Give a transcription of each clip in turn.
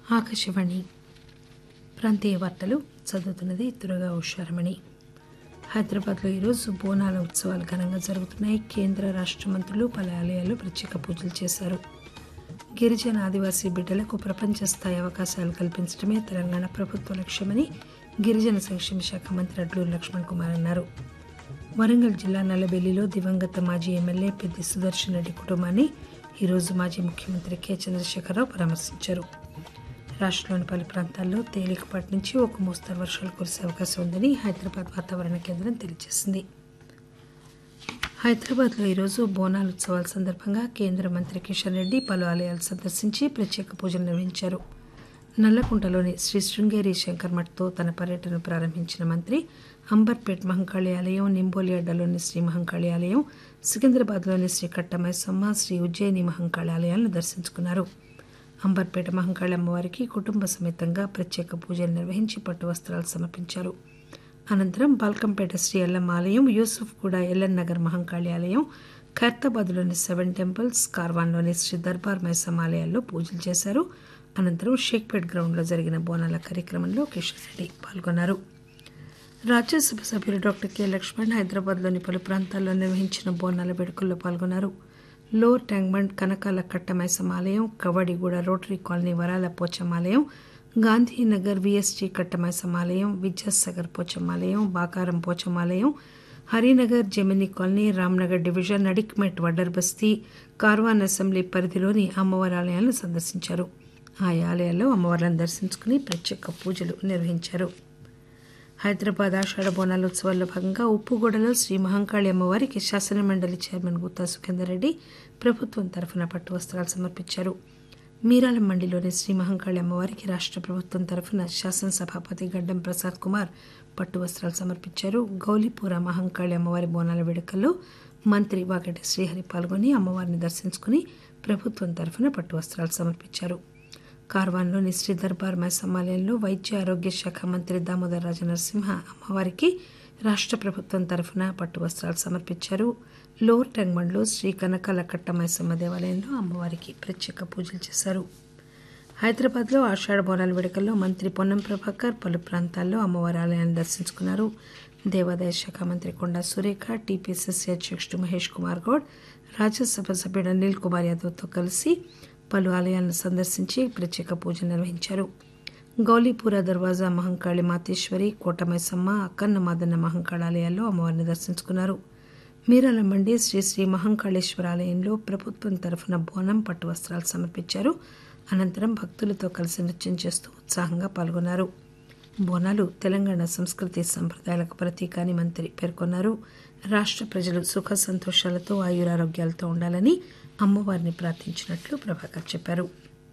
ఆకాశవాణి ప్రాంతీయ వార్తలు చదువుతున్నది దుర్గా ఉషారమణి హైదరాబాద్లో ఈరోజు బోనాల ఉత్సవాలు ఘనంగా జరుగుతున్నాయి కేంద్ర రాష్ట్ర మంత్రులు పలు ఆలయాల్లో ప్రత్యేక పూజలు చేశారు గిరిజన ఆదివాసీ బిడ్డలకు ప్రపంచ స్థాయి అవకాశాలు కల్పించడమే తెలంగాణ ప్రభుత్వ లక్ష్యమని గిరిజన సంక్షేమ శాఖ మంత్రి అడ్లూరు లక్ష్మణ్ కుమార్ అన్నారు వరంగల్ జిల్లా నల్లబెల్లిలో దివంగత మాజీ ఎమ్మెల్యే పెద్ది సుదర్శన్ రెడ్డి కుటుంబాన్ని ఈరోజు మాజీ ముఖ్యమంత్రి కె చంద్రశేఖరరావు పరామర్శించారు రాష్ట్రంలోని పలు ప్రాంతాల్లో తేలికపాటి నుంచి ఒక మోస్తరు వర్షాలు కురిసే అవకాశం ఉందని హైదరాబాద్ వాతావరణ కేంద్రం తెలియజేసింది హైదరాబాద్లో ఈరోజు బోనాల ఉత్సవాల సందర్భంగా కేంద్ర మంత్రి కిషన్ రెడ్డి పలు ఆలయాలు సందర్శించి ప్రత్యేక పూజలు నిర్వహించారు నల్లకుంటలోని శ్రీ శృంగేరి శంకర్ మఠ్తో తన పర్యటన ప్రారంభించిన మంత్రి అంబర్పేట్ మహంకాళి ఆలయం నింబోలి అడ్డలోని శ్రీ మహంకాళి ఆలయం సికింద్రాబాద్లోని శ్రీ కట్టమైసమ్మ శ్రీ ఉజ్జయిని మహంకాళి ఆలయాలను దర్శించుకున్నారు అంబర్పేట మహంకాళి అమ్మవారికి కుటుంబ సమేతంగా ప్రత్యేక పూజలు నిర్వహించి పట్టు వస్త్రాలు సమర్పించారు అనంతరం బాల్కంపేట శ్రీ ఎల్లమ్మ ఆలయం యూసుఫ్ కూడా ఎల్లన్ నగర్ మహంకాళి ఆలయం ఖైరతాబాద్లోని సెవెన్ టెంపుల్స్ కార్వాన్లోని శ్రీ దర్బార్ మైసమ్మ ఆలయాల్లో పూజలు చేశారు అనంతరం షేక్పేట్ గ్రౌండ్లో జరిగిన బోనాల కార్యక్రమంలో కిషన్ రెడ్డి పాల్గొన్నారు రాజ్యసభ సభ్యులు డాక్టర్ కె లక్ష్మణ్ హైదరాబాద్లోని పలు ప్రాంతాల్లో నిర్వహించిన బోనాల వేడుకల్లో పాల్గొన్నారు లోర్ ట్యాంక్బండ్ కనకాల కట్టమైసమ్మ ఆలయం కవడిగూడ రోటరీ కాలనీ వరాల పోచమ్మ ఆలయం గాంధీనగర్ విఎస్టీ కట్టమైసమ్మ ఆలయం విద్యాసాగర్ పోచమ్మ ఆలయం బాకారం పోచమ్మ ఆలయం Harinagar Gemini colony Ramnagar division Adikmet Vaddera Basti Karwan assembly పరిధిలోని అమ్మవారి ఆలయాలను సందర్శించారు ఆయా ఆలయాల్లో అమ్మవార్లను దర్శించుకుని ప్రత్యేక పూజలు నిర్వహించారు హైదరాబాద్ ఆషాఢ బోనాల ఉత్సవాల్లో భాగంగా ఉప్పుగూడలో శ్రీ మహంకాళి అమ్మవారికి శాసనమండలి చైర్మన్ గుత్తా సుఖేందర్ రెడ్డి ప్రభుత్వం తరఫున పట్టు వస్త్రాలు సమర్పించారు మీరాల మండిలోని శ్రీ మహంకాళి అమ్మవారికి రాష్ట్ర ప్రభుత్వం తరఫున శాసనసభాపతి గడ్డం ప్రసాద్ కుమార్ పట్టు వస్త్రాలు సమర్పించారు గౌలీపుర మహంకాళి అమ్మవారి బోనాల వేడుకల్లో మంత్రి వాకటి శ్రీహరి పాల్గొని అమ్మవారిని దర్శించుకుని ప్రభుత్వం తరఫున పట్టు వస్త్రాలు సమర్పించారు కార్వాన్లోని శ్రీ దర్బార్ మైసమ్మాలయంలో వైద్య ఆరోగ్య శాఖ మంత్రి దామోదర్ రాజ నరసింహ అమ్మవారికి రాష్ట్ర ప్రభుత్వం తరఫున పట్టు వస్త్రాలు సమర్పించారు లోర్ టంగ్మండ్లో శ్రీ కనకాల కట్ట మైసమ్మ దేవాలయంలో అమ్మవారికి ప్రత్యేక పూజలు చేశారు హైదరాబాద్లో ఆషాఢ బోనాల వేడుకల్లో మంత్రి పొన్నం ప్రభాకర్ పలు ప్రాంతాల్లో అమ్మవారి ఆలయాన్ని దర్శించుకున్నారు దేవాదాయ శాఖ మంత్రి కొండా సురేఖ టీపీసీసీ అధ్యక్షుడు మహేష్ కుమార్ గౌడ్ రాజ్యసభ సభ్యుడు అనిల్ కుమార్ యాదవ్తో కలిసి పలు ఆలయాలను సందర్శించి ప్రత్యేక పూజలు నిర్వహించారు గౌలీపుర దర్వాజా మహంకాళి మాతేశ్వరి కోటమైసమ్మ అక్కన్న మాదన్న మహంకాళ ఆలయాల్లో అమ్మవారిని దర్శించుకున్నారు మీరాల మండి శ్రీ శ్రీ మహంకాళేశ్వర ఆలయంలో ప్రభుత్వం తరఫున బోనం పట్టు వస్త్రాలు సమర్పించారు అనంతరం భక్తులతో కలిసి నృత్యం చేస్తూ ఉత్సాహంగా పాల్గొన్నారు బోనాలు తెలంగాణ సంస్కృతి సంప్రదాయాలకు ప్రతీక అని మంత్రి పేర్కొన్నారు రాష్ట్ర ప్రజలు సుఖ సంతోషాలతో ఆయురారోగ్యాలతో ఉండాలని అమ్మవారిని ప్రార్థించినట్లు ప్రభాకర్ చెప్పారు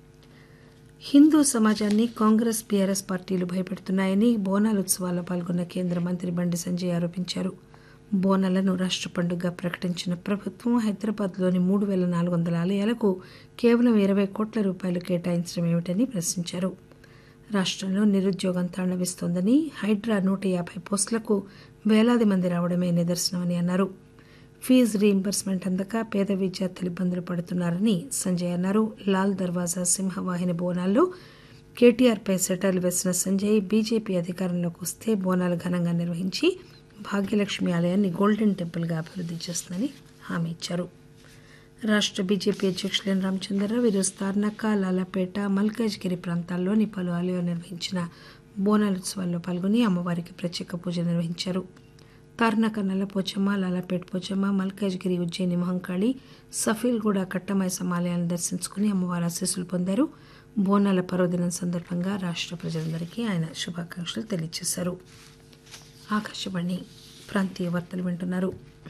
హిందూ సమాజాన్ని కాంగ్రెస్ బీఆర్ఎస్ పార్టీలు భయపెడుతున్నాయని బోనాల ఉత్సవాల్లో పాల్గొన్న కేంద్ర మంత్రి బండి సంజయ్ ఆరోపించారు బోనాలను రాష్ట్ర పండుగగా ప్రకటించిన ప్రభుత్వం హైదరాబాద్లోని మూడు వేల నాలుగు వందల ఆలయాలకు కేవలం ఇరవై కోట్ల రూపాయలు కేటాయించడం ఏమిటని ప్రశ్నించారు రాష్ట్రంలో నిరుద్యోగం తాండవిస్తోందని హైడ్రా నూట యాభై పోస్టులకు వేలాది మంది రావడమే నిదర్శనమని అన్నారు ఫీజు రీయింబర్స్మెంట్ అందక పేద విద్యార్థులు ఇబ్బందులు పడుతున్నారని సంజయ్ అన్నారు లాల్ దర్వాజా సింహవాహిని బోనాల్లో కేటీఆర్పై సెటర్లు వేసిన సంజయ్ బీజేపీ అధికారంలోకి వస్తే బోనాలు ఘనంగా నిర్వహించి భాగ్యలక్ష్మి ఆలయాన్ని గోల్డెన్ టెంపుల్గా అభివృద్ధి చేస్తుందని హామీ ఇచ్చారు రాష్ట్ర బీజేపీ అధ్యక్షులు ఎన్ రామచంద్రరావు ఈరోజు తార్నక లాలాపేట మల్కాజ్గిరి ప్రాంతాల్లోని పలు ఆలయాలు నిర్వహించిన బోనాల ఉత్సవాల్లో పాల్గొని అమ్మవారికి ప్రత్యేక పూజ నిర్వహించారు తార్నక నల్లపోచమ్మ లాలాపేట పోచమ్మ మల్కాజ్గిరి ఉజ్జయిని మహంకాళి సఫీల్గూడ కట్టమైసమ్మ ఆలయాలను దర్శించుకుని అమ్మవారి ఆశీస్సులు పొందారు బోనాల పర్వదినం సందర్భంగా రాష్ట్ర ప్రజలందరికీ ఆయన శుభాకాంక్షలు తెలియజేశారు ఆకాశవాణి ప్రాంతీయ వార్తలు వింటున్నారు